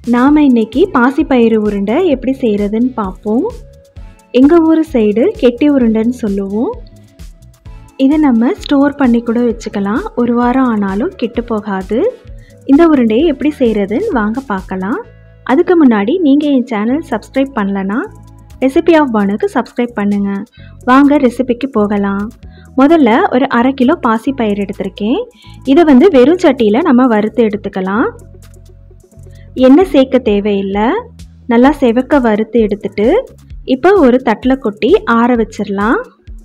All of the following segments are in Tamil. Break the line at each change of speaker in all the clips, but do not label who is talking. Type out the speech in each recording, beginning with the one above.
நாம் இன்னைக்கு பாசிப்பயிறு உருண்டை எப்படி செய்கிறதுன்னு பார்ப்போம் எங்கள் ஊர் சைடு கெட்டி உருண்டைன்னு சொல்லுவோம் இதை நம்ம ஸ்டோர் பண்ணி கூட வச்சுக்கலாம் ஒரு வாரம் ஆனாலும் கெட்டு போகாது இந்த உருண்டையை எப்படி செய்கிறதுன்னு வாங்க பார்க்கலாம் அதுக்கு முன்னாடி நீங்கள் என் சேனல் சப்ஸ்கிரைப் பண்ணலன்னா ரெசிபி ஆஃப் பானுக்கு சப்ஸ்கிரைப் பண்ணுங்கள் வாங்க ரெசிபிக்கு போகலாம் முதல்ல ஒரு அரை கிலோ பாசி பயிர் எடுத்திருக்கேன் இதை வந்து வெறும் சட்டியில் நம்ம வறுத்து எடுத்துக்கலாம் எண்ணெய் சேர்க்க தேவையில்லை நல்லா செவக்க வறுத்து எடுத்துட்டு இப்போ ஒரு தட்டில் கொட்டி ஆற வச்சிடலாம்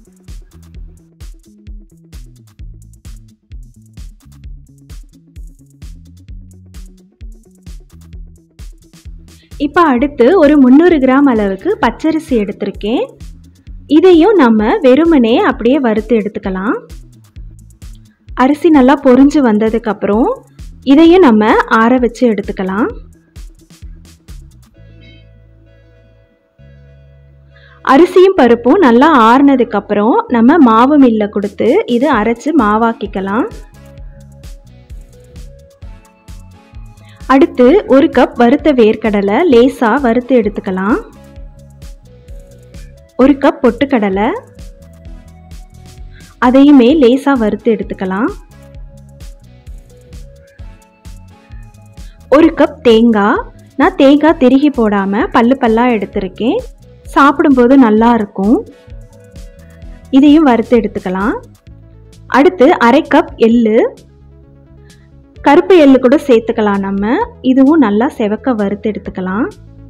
இப்போ அடுத்து ஒரு முந்நூறு கிராம் அளவுக்கு பச்சரிசி எடுத்திருக்கேன் இதையும் நம்ம வெறுமனே அப்படியே வறுத்து எடுத்துக்கலாம் அரிசி நல்லா பொரிஞ்சு வந்ததுக்கப்புறம் இதையும் நம்ம ஆற வச்சு எடுத்துக்கலாம் அரிசியும் பருப்பும் நல்லா ஆறுனதுக்கப்புறம் நம்ம மாவு மில்ல கொடுத்து இது அரைச்சு மாவாக்கிக்கலாம் அடுத்து ஒரு கப் வறுத்த வேர்க்கடலை லேசாக வறுத்து எடுத்துக்கலாம் ஒரு கப் பொட்டுக்கடலை அதையுமே லேசாக வறுத்து எடுத்துக்கலாம் ஒரு கப் தேங்காய் நான் தேங்காய் திருகி போடாமல் பல்லு பல்லாக எடுத்திருக்கேன் சாப்பிடும்போது நல்லா இருக்கும் இதையும் வறுத்து எடுத்துக்கலாம் அடுத்து அரை கப் எள்ளு கருப்பு எள்ளு கூட சேர்த்துக்கலாம் நம்ம இதுவும் நல்லா செவக்க வறுத்து எடுத்துக்கலாம்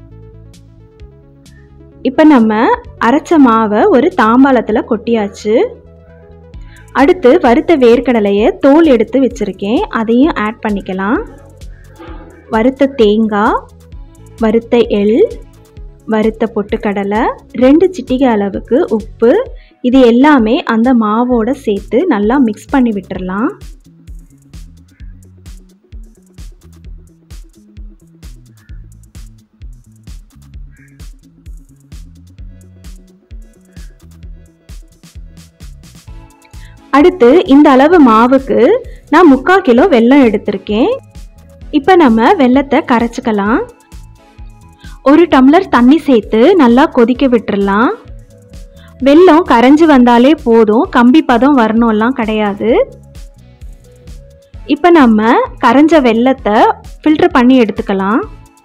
இப்போ நம்ம அரைச்ச மாவை ஒரு தாம்பாளத்தில் கொட்டியாச்சு அடுத்து வறுத்த வேர்க்கடலையை தோல் எடுத்து வச்சுருக்கேன் அதையும் ஆட் பண்ணிக்கலாம் வறுத்த தேங்காய் வறுத்த எள் வறுத்த பொட்டுக்கடலை ரெண்டு சிட்டிகை அளவுக்கு உப்பு இது எல்லாமே அந்த மாவோட சேர்த்து நல்லா மிக்ஸ் பண்ணி விட்டுறலாம் அடுத்து இந்த அளவு மாவுக்கு நான் முக்கால் கிலோ வெல்லம் எடுத்திருக்கேன் இப்போ நம்ம வெல்லத்தை கரைச்சிக்கலாம் ஒரு டம்ளர் தண்ணி சேர்த்து நல்லா கொதிக்க விட்டுறலாம் வெல்லம் கரைஞ்சி வந்தாலே போதும் கம்பி பதம் வரணும்லாம் கிடையாது இப்போ நம்ம கரைஞ்ச வெல்லத்தை ஃபில்டர் பண்ணி எடுத்துக்கலாம்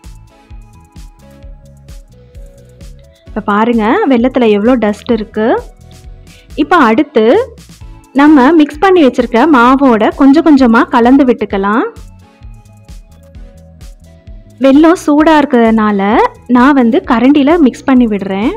இப்போ பாருங்க வெள்ளத்தில் எவ்வளோ டஸ்ட் இருக்குது இப்போ அடுத்து நம்ம மிக்ஸ் பண்ணி வச்சிருக்க மாவோட கொஞ்சம் கொஞ்சமாக கலந்து விட்டுக்கலாம் வெள்ளம் சூடாக இருக்கிறதுனால நான் வந்து கரண்டியில் மிக்ஸ் பண்ணி விடுறேன்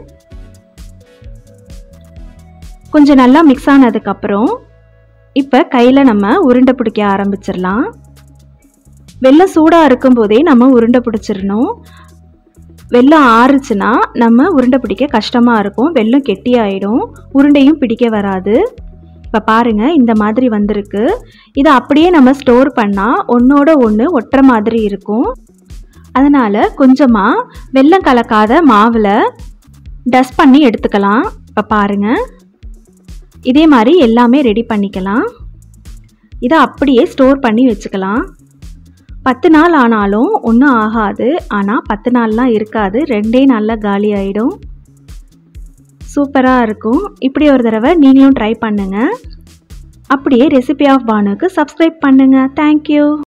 கொஞ்சம் நல்லா மிக்ஸ் ஆனதுக்கப்புறம் இப்போ கையில் நம்ம உருண்டை பிடிக்க ஆரம்பிச்சிடலாம் வெள்ளம் சூடாக இருக்கும்போதே நம்ம உருண்டை பிடிச்சிடணும் வெள்ளம் ஆறுச்சுன்னா நம்ம உருண்டை பிடிக்க கஷ்டமாக இருக்கும் வெள்ளம் கெட்டி ஆகிடும் உருண்டையும் பிடிக்க வராது இப்போ பாருங்கள் இந்த மாதிரி வந்திருக்கு இதை அப்படியே நம்ம ஸ்டோர் பண்ணால் ஒன்றோட ஒன்று ஒட்டுற மாதிரி இருக்கும் அதனால் கொஞ்சமாக வெள்ளம் கலக்காத மாவில் டஸ்ட் பண்ணி எடுத்துக்கலாம் இப்போ பாருங்கள் இதே மாதிரி எல்லாமே ரெடி பண்ணிக்கலாம் இதை அப்படியே ஸ்டோர் பண்ணி வச்சுக்கலாம் பத்து நாள் ஆனாலும் ஒன்றும் ஆகாது ஆனால் பத்து நாள்லாம் இருக்காது ரெண்டே நாளில் காலி ஆகிடும் சூப்பராக இருக்கும் இப்படி ஒரு தடவை நீங்களும் ட்ரை பண்ணுங்கள் அப்படியே ரெசிபி ஆஃப் பானுக்கு சப்ஸ்கிரைப் பண்ணுங்கள் தேங்க்யூ